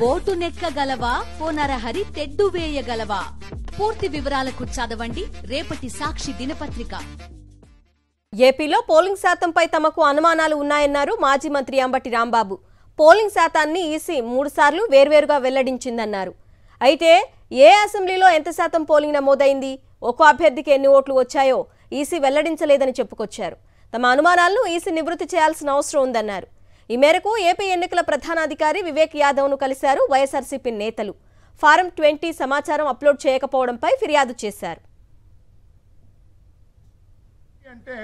vote నెక్కగలవా ఓ నరహరి తెడ్డు వేయగలవా పూర్తి వివరాలకు చదవండి రేపటి సాక్షి దినపత్రిక ఏపీలో పోలింగ్ శాతంపై తమకు అనుమానాలు ఉన్నాయన్నారు మాజీ మంత్రి అంబటి రాంబాబు పోలింగ్ శాతాన్ని ఈసీ మూడుసార్లు వేర్వేరుగా వెల్లడించిందన్నారు అయితే ఏ అసెంబ్లీలో ఎంత శాతం పోలింగ్ నమోదైంది ఒక్కో అభ్యర్థికి ఎన్ని ఓట్లు వచ్చాయో ఈసీ వెల్లడించలేదని చెప్పుకొచ్చారు తమ అనుమానాలను ఈసీ నివృత్తి చేయాల్సిన అవసరం ఉందన్నారు ఈ మేరకు ఏపీ ఎన్నికల ప్రధానాధికారి వివేక్ యాదవ్ను కలిశారు వైఎస్ఆర్సీపీ నేతలు ఫారం ట్వంటీ సమాచారం అప్లోడ్ చేయకపోవడంపై ఫిర్యాదు చేశారు అంటే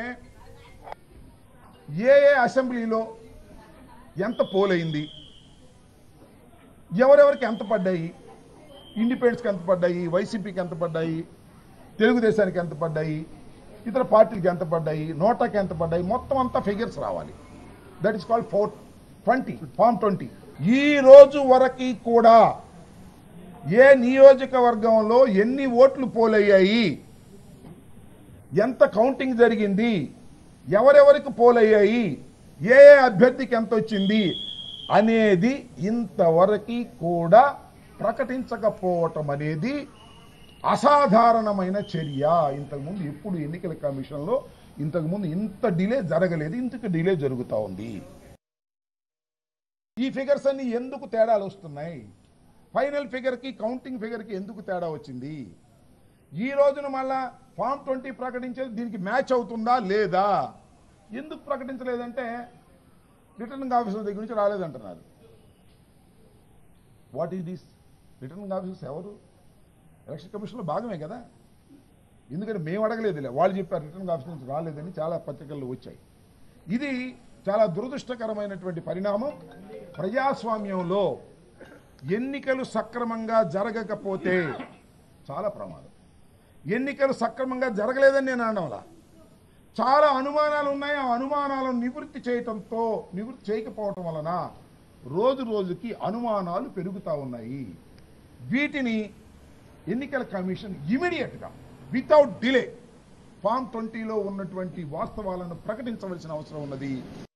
ఏ ఏ అసెంబ్లీలో ఎంత పోలైంది ఎవరెవరికి ఎంత పడ్డాయి ఇండిపెండెన్స్కి ఎంత పడ్డాయి వైసీపీకి ఎంత పడ్డాయి తెలుగుదేశానికి ఎంత పడ్డాయి ఇతర పార్టీలకి ఎంత పడ్డాయి నోటాకి ఎంత పడ్డాయి మొత్తం అంతా ఫిగర్స్ రావాలి that is called four twenty form twenty ఈ రోజు వరకు కూడా ఏ నియోజకవర్గంలో ఎన్ని ఓట్లు పోలయ్యాయి ఎంత కౌంటింగ్ జరిగింది ఎవరెవరికి పోలయ్యాయి ఏ ఏ అభ్యర్థికి ఎంత వచ్చింది అనేది ఇంతవరకు కూడా ప్రకటించకపోవటం అనేది అసాధారణమైన చర్య ఇంతకుముందు ఎప్పుడు ఎన్నికల కమిషన్లో ఇంతకుముందు ఇంత డిలే జరగలేదు ఇంతకు డిలే జరుగుతూ ఉంది ఈ ఫిగర్స్ అన్ని ఎందుకు తేడాలు వస్తున్నాయి ఫైనల్ ఫిగర్కి కౌంటింగ్ ఫిగర్కి ఎందుకు తేడా వచ్చింది ఈ రోజున మళ్ళా ఫామ్ ట్వంటీ ప్రకటించేది దీనికి మ్యాచ్ అవుతుందా లేదా ఎందుకు ప్రకటించలేదంటే రిటర్నింగ్ ఆఫీసర్ దగ్గర నుంచి రాలేదంటున్నారు what is this returning officers ఎవరు ఎలక్షన్ కమిషన్లో భాగమే కదా ఎందుకంటే మేము అడగలేదులే వాళ్ళు చెప్పారు రిటర్నింగ్ ఆఫీసర్ నుంచి రాలేదని చాలా పత్రికల్లో వచ్చాయి ఇది చాలా దురదృష్టకరమైనటువంటి పరిణామం ప్రజాస్వామ్యంలో ఎన్నికలు సక్రమంగా జరగకపోతే చాలా ప్రమాదం ఎన్నికలు సక్రమంగా జరగలేదని నేను అనడంలా చాలా అనుమానాలు ఉన్నాయి ఆ అనుమానాలను నివృత్తి చేయటంతో నివృత్తి చేయకపోవటం వలన రోజు రోజుకి అనుమానాలు పెరుగుతూ ఉన్నాయి వీటిని ఎన్నికల కమిషన్ ఇమీడియట్గా వితౌట్ డిలే ఫామ్ ట్వంటీలో ఉన్నటువంటి వాస్తవాలను ప్రకటించవలసిన అవసరం ఉన్నది